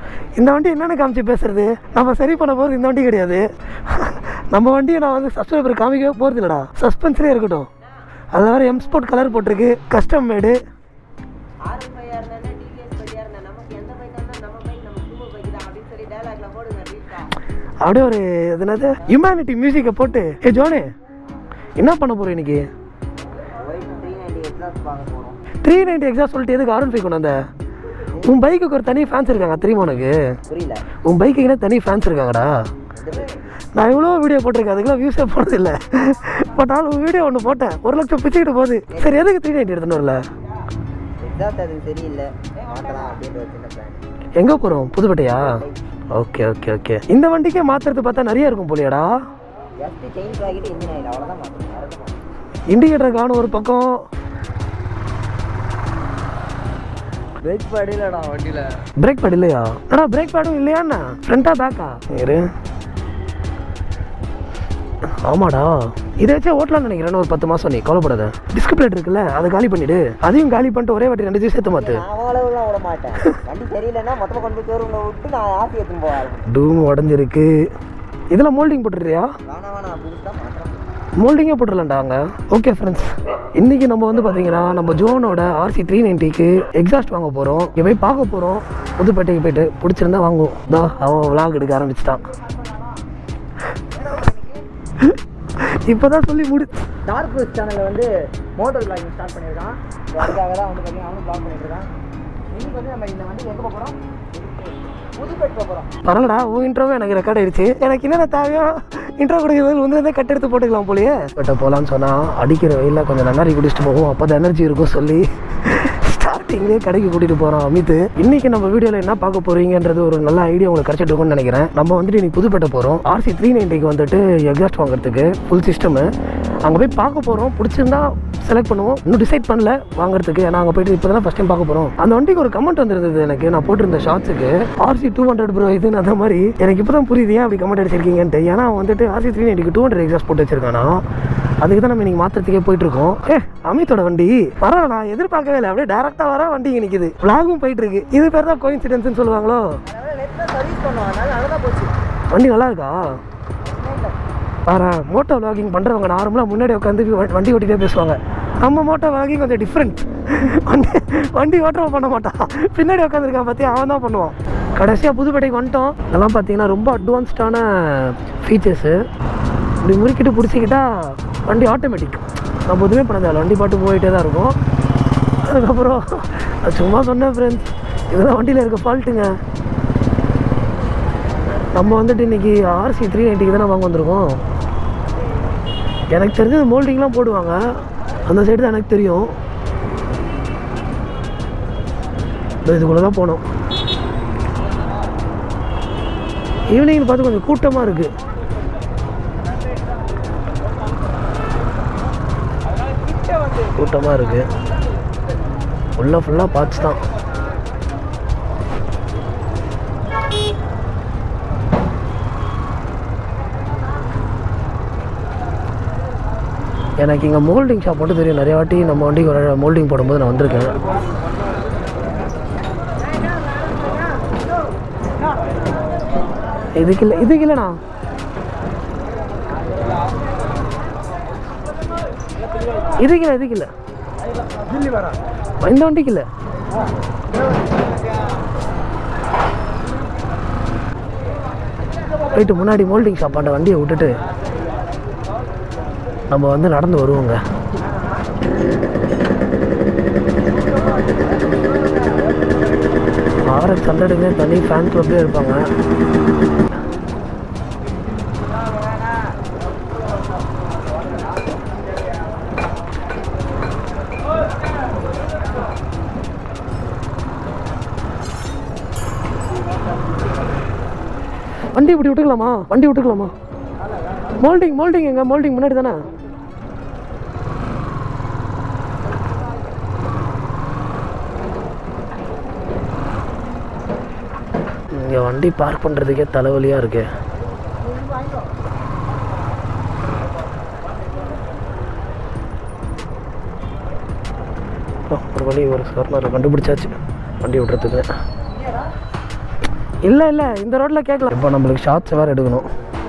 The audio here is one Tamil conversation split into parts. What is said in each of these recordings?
இந்த வண்டி என்னென்ன காமிச்சு பேசுறது நம்ம சரி பண்ண போகிறது இந்த வண்டி கிடையாது நம்ம வண்டியை நான் வந்து சப்ஸ்கிரைபர் காமிக்கவே போகிறது இல்லைடா சஸ்பென்ஸ்லேயே இருக்கட்டும் அதில் வேறு எம் ஸ்போர்ட் கலர் போட்டிருக்கு கஸ்டம் மேடு ஆர் ஃபைவ் இருந்தா டிவிஎஸ் பையா இருந்தா நமக்கு எந்த பைக் இருந்தா நம்ம பைக் நம்ம சூப்பர் பைக் தான் அப்படின்னு சொல்லி டயலாக்ல போடுங்க ரீல்ஸா அப்படியே ஒரு இது என்னது ஹியூமனிட்டி மியூசிக்கை போட்டு ஏ ஜோனு என்ன பண்ண போகிறோம் இன்னைக்கு ஒயிட் த்ரீ நைன்டி எக்ஸாஸ்ட் பார்க்க போறோம் த்ரீ நைன்டி எக்ஸாஸ்ட் சொல்லிட்டு எதுக்கு ஆரன் ஃபைவ் கொண்டு வந்த உன் பைக்குக்கு ஒரு தனி ஃபேன்ஸ் இருக்காங்க தெரியுமா உனக்கு புரியல உன் பைக்குக்குன்னா தனி ஃபேன்ஸ் இருக்காங்கடா நான் எவ்வளோ வீடியோ போட்டிருக்கேன் அதுக்கெல்லாம் வியூஸே போனது இல்லை பட் ஆனால் ஒரு வீடியோ ஒன்று போட்டேன் ஒரு லட்சம் பிச்சுக்கிட்டு போகுது சரி எதுக்கு த்ரீ நைன்டி எடுத்துன்னு வரல எக்ஸாஸ்ட் அதுக்கு சரியில்லை மாற்றலாம் அப்படின்ற ஒரு சின்ன பிளான் எங்கே போகிறோம் புதுப்பேட்டையா ஓகே ஓகே ஓகே இந்த வண்டிக்கே மாற்றுறது பார்த்தா நிறைய இருக்கும் போலியாடா ஜஸ்ட் செயின் ஆகிட்டு இன்ஜின் ஆயில் அவ்வளோதான் மாற்றணும் வேறு எதுவும் மாற்றணும் இண்டிகேட்டர் காணும் ஒரு பக்கம் பிரேக் படியிலடா வண்டியில் பிரேக் பேட் இல்லையா அடா பிரேக் பேடும் இல்லையாண்ணா ஃப்ரண்டா பேக்கா இரு ஆமாடா இதை வச்சே ஓட்டலாம்னு நினைக்கிறேன் ஒரு பத்து மாதம் நீ கவலைப்படாத டிஸ்க் பிளேட் இருக்குல்ல அதை காலி பண்ணிடு அதையும் காலி பண்ணிட்டு ஒரே வாட்டி ரெண்டு சேர்த்து மாத்து நான் அவ்வளவுலாம் விட மாட்டேன் வண்டி சரியில்லைன்னா மொத்தமாக கொண்டு போய் ஷோரூமில் விட்டு நான் ஆசி எடுத்துன்னு போக ஆரம்பிச்சேன் டூம் உடஞ்சிருக்கு இதில் மோல்டிங் போட்டுறியா வேணாம் வேணாம் புதுசு தான் மாற்றணும் மோல்டிங்கே போட்டுடலாம்டா அங்கே ஓகே ஃப்ரெண்ட்ஸ் இன்றைக்கி நம்ம வந்து பார்த்தீங்கன்னா நம்ம ஜோனோட ஆர்சி த்ரீ நைன்ட்டிக்கு எக்ஸாஸ்ட் வாங்க போகிறோம் இங்கே போய் பார்க்க போகிறோம் புதுப்பேட்டைக்கு போயிட்டு பிடிச்சிருந்தா வாங்குவோம் இதோ அவன் விளாக் எடுக்க ஆரம்பிச்சிட்டான் இப்போ தான் சொல்லி முடி டார்க் ப்ளூஸ் சேனலில் வந்து மோட்டர் பிளாகிங் ஸ்டார்ட் பண்ணியிருக்கான் So அதுக்காக தான் வந்து பார்த்தீங்கன்னா அவனும் பிளாக் பண்ணிட்டு இருக்கான் இன்னைக்கு வந்து நம்ம இந்த வண்டி எங்கே போகிறோம் புதுப்பேட் போகிறோம் பரவாயில்லடா உன் இன்ட்ரோவே எனக்கு ரெக்கார்ட் ஆயிடுச்சு எனக்கு என்னென்ன தேவையோ இன்ட்ரோ கொடுக்குறது வந்து வந்து கட் எடுத்து போட்டுக்கலாம் போலயே பட்ட போகலான்னு சொன்னால் அடிக்கிற வெயிலில் கொஞ்சம் நன்னாரி குடிச்சிட்டு போகும் அப்போ தான் எனர்ஜி இருக்கும் சொல்லி ஸ்டார்டிங்லேயே கடைக்கு கூட்டிகிட்டு போகிறோம் அமித் இன்னைக்கு நம்ம வீடியோவில் என்ன பார்க்க போறீங்கன்றது ஒரு நல்ல ஐடியா உங்களுக்கு கிடைச்சிட்டு இருக்கும்னு நினைக்கிறேன் நம்ம வந்துட்டு இன்னைக்கு புதுப்பேட்டை போகிறோம் ஆர்சி த்ரீ நைன்ட்டிக்கு வந்துட்டு எக்ஸாஸ்ட் வாங்குறதுக்கு ஃபுல் சிஸ்டமு அங்கே போய் பார்க்க போகிறோம் பிடிச்சிருந்தா செலக்ட் பண்ணுவோம் இன்னும் டிசைட் பண்ணல வாங்குறதுக்கு ஏன்னா அங்கே போயிட்டு இப்போ தான் ஃபஸ்ட் டைம் பார்க்க போகிறோம் அந்த வண்டிக்கு ஒரு கமெண்ட் வந்திருந்தது எனக்கு நான் போட்டிருந்த ஷார்ட்ஸுக்கு ஆர்சி டூ ஹண்ட்ரட் ப்ரோ இதுன்னு அந்த மாதிரி எனக்கு இப்போ தான் புரியுது ஏன் அப்படி கமெண்ட் அடிச்சிருக்கீங்கன்ட்டு ஏன்னா அவன் வந்துட்டு ஆர்சி த்ரீ நைன்ட்டிக்கு டூ ஹண்ட்ரட் எக்ஸாஸ்ட் போட்டு வச்சிருக்கானா அதுக்கு தான் நம்ம இன்னைக்கு மாத்திரத்துக்கே போயிட்டு இருக்கோம் ஏ அமித்தோட வண்டி பரவாயில்ல நான் எதிர்பார்க்கவே இல்லை அப்படியே டேரக்டா வர வண்டி இங்க நிக்குது விளாகும் போயிட்டு இருக்கு இது பேர் தான் கோயின்சிடென்ஸ்னு சொல்லுவாங்களோ அதனால நெட்டில் சர்வீஸ் பண்ணோம் அதனால நல்லா போச்சு வண்டி நல்லா இருக்கா பாரு மோட்டோ விளாகிங் பண்ணுறவங்க நார்மலாக முன்னாடி உட்காந்து வண்டி ஓட்டிகிட்டே பேசுவாங்க நம்ம மோட்டோ விளாகிங் கொஞ்சம் டிஃப்ரெண்ட் வண்டி வண்டி ஓட்டவும் பண்ண மாட்டான் பின்னாடி உட்காந்துருக்கான் பார்த்தி அவன் தான் பண்ணுவான் கடைசியாக புதுப்பேட்டைக்கு வந்துட்டோம் இதெல்லாம் பார்த்தீங்கன்னா ரொம்ப அட்வான்ஸ்டான ஃபீச்சர்ஸு இப்படி முறுக்கிட்டு பிடிச்சிக்கிட்டா வண்டி ஆட்டோமேட்டிக் நம்ம எதுவுமே பண்ண தேவையில்ல வண்டி பாட்டு போயிட்டே தான் இருக்கும் அதுக்கப்புறம் நான் சும்மா சொன்னேன் ஃப்ரெண்ட்ஸ் இதெல்லாம் வண்டியில் இருக்க ஃபால்ட்டுங்க நம்ம வந்துட்டு இன்னைக்கு ஆர்சி த்ரீ நைன்ட்டிக்கு தானே வாங்க வந்திருக்கோம் எனக்கு தெரிஞ்சது மோல்டிங்லாம் போடுவாங்க அந்த சைடு தான் எனக்கு தெரியும் இதோ இதுக்குள்ளே தான் போனோம் ஈவினிங் பார்த்து கொஞ்சம் கூட்டமாக இருக்குது கூட்டமாக இருக்குது உள்ள ஃபுல்லாக பார்ட்ஸ் தான் எனக்கு இங்கே மோல்டிங் ஷாப் மட்டும் தெரியும் நிறைய வாட்டி நம்ம வண்டிக்கு ஒரு மோல்டிங் போடும்போது நான் வந்திருக்கேன் இதுக்கு இல்லை இதுக்கு இல்லைண்ணா இதுக்கு இல்லை இதுக்கு இல்லை இந்த வண்டிக்கு இல்லை போயிட்டு முன்னாடி மோல்டிங் ஷாப்பாண்ட வண்டியை விட்டுட்டு நம்ம வந்து நடந்து வருவோங்க ஆர்எக்ஸ் ஹண்ட்ரடுமே தனி ஃபேன் கிளப்லேயே இருப்பாங்க வண்டி இப்படி விட்டுக்கலாமா வண்டி விட்டுக்கலாமா மோல்டிங் மோல்டிங் எங்க மோல்டிங் முன்னாடி தானே இங்கே வண்டி பார்க் பண்ணுறதுக்கே தலைவலியாக இருக்கு ஓ, ஒரு வழி ஒரு கார்னர் கண்டுபிடிச்சாச்சு வண்டி விட்றதுக்கு இல்லை இல்லை இந்த ரோட்டில் கேட்கலாம் இப்போ நம்மளுக்கு ஷார்ட்ஸ் வேறு எடுக்கணும்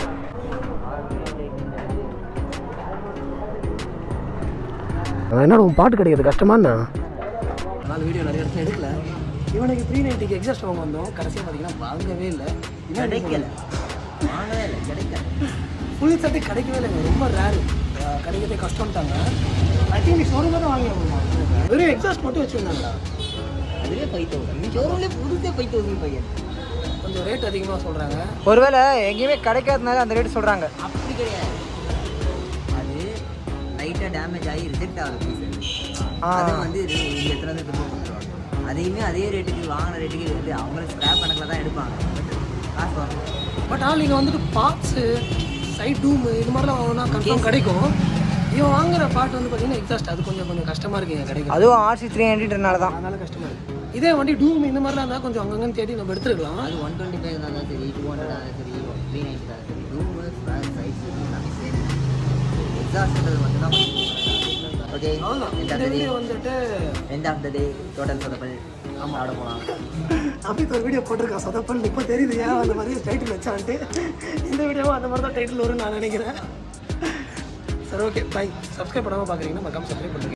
அதான் என்னடா உன் பாட்டு கிடைக்கிறது கஷ்டமாண்ணா அதனால் வீடியோ நிறைய இடத்துல எடுக்கல இவனுக்கு த்ரீ நைன்ட்டிக்கு எக்ஸாஸ்ட் வாங்க வந்தோம் கடைசியாக பார்த்தீங்கன்னா வாங்கவே இல்லை கிடைக்கல வாங்கவே இல்லை கிடைக்கல புளி சட்டை கிடைக்கவே இல்லைங்க ரொம்ப ரேரு கிடைக்கிறதே கஷ்டம்ட்டாங்க ஐ திங்க் நீ ஷோரூம் தான் வாங்கி வெறும் எக்ஸாஸ்ட் மட்டும் வச்சுருந்தாங்களா அதுவே ஃபைவ் தௌசண்ட் ஷோரூம்லேயே புதுசே ஃபைவ் தௌசண்ட் பையன் கொஞ்சம் ரேட் அதிகமாக சொல்கிறாங்க ஒருவேளை எங்கேயுமே கிடைக்காதனால அந்த ரேட் சொல்கிறாங்க அப்படி கிடையாது அது லைட்டாக டேமேஜ் ஆகி ரிஜெக்ட் ஆகுது பீஸ் அது வந்து இது இந்த இடத்துல வந்து திரும்ப கொடுத்துருவாங்க அதையுமே அதே ரேட்டுக்கு வாங்கின ரேட்டுக்கு எடுத்து அவங்களும் ஸ்கிராப் கணக்கில் தான் எடுப்பாங்க காசு வரும் பட் ஆனால் நீங்கள் வந்துட்டு பார்ட்ஸு சைட் டூமு இது மாதிரிலாம் வாங்கினா கன்ஃபார்ம் கிடைக்கும் இவன் வாங்குற பார்ட் வந்து பார்த்தீங்கன்னா எக்ஸாஸ்ட் அது கொஞ்சம் கொஞ்சம் கஷ்டமாக இருக்குங்க கிடைக்கும் அதுவும் ஆர்சி த்ரீ ஹண்ட்ரட்னால தான் அதனால கஷ்டமாக இருக்குது இதே வண்டி டூம் இந்த மாதிரிலாம் இருந்தால் கொஞ்சம் அங்கங்கன்னு தேடி நம்ம எடுத்துருக்கலாம் அது ஒன் டுவெண்ட்டி ஃபைவ் இருந்தாலும் சரி டூ ஹண்ட்ரட் இருந்தாலும் சரி த்ரீ நைன்ட்டி தான் சரி ரூமு சைஸ் எல்லாமே சேம் எக்ஸாஸ்ட்ன்றது மட்டும்தான் ஓகே அவ்வளோதான் எண்ட் இந்த ஆஃப் த டே வீடியோ வந்துட்டு end of the day total சொதப்பல் ஆமாம் ஆட போகலாம் அப்படி ஒரு வீடியோ போட்டிருக்கான் சொதப்பல் இப்போ தெரியுது ஏன் அந்த மாதிரி டைட்டில் வச்சான்ட்டு இந்த வீடியோவும் அந்த மாதிரி தான் டைட்டில் வரும்னு நான் நினைக்கிறேன் சரி ஓகே பை சப்ஸ்கிரைப் பண்ணாமல் பார்க்குறீங்கன்னா மறக்காம சப்ஸ்கிரைப் பண்ணுங்க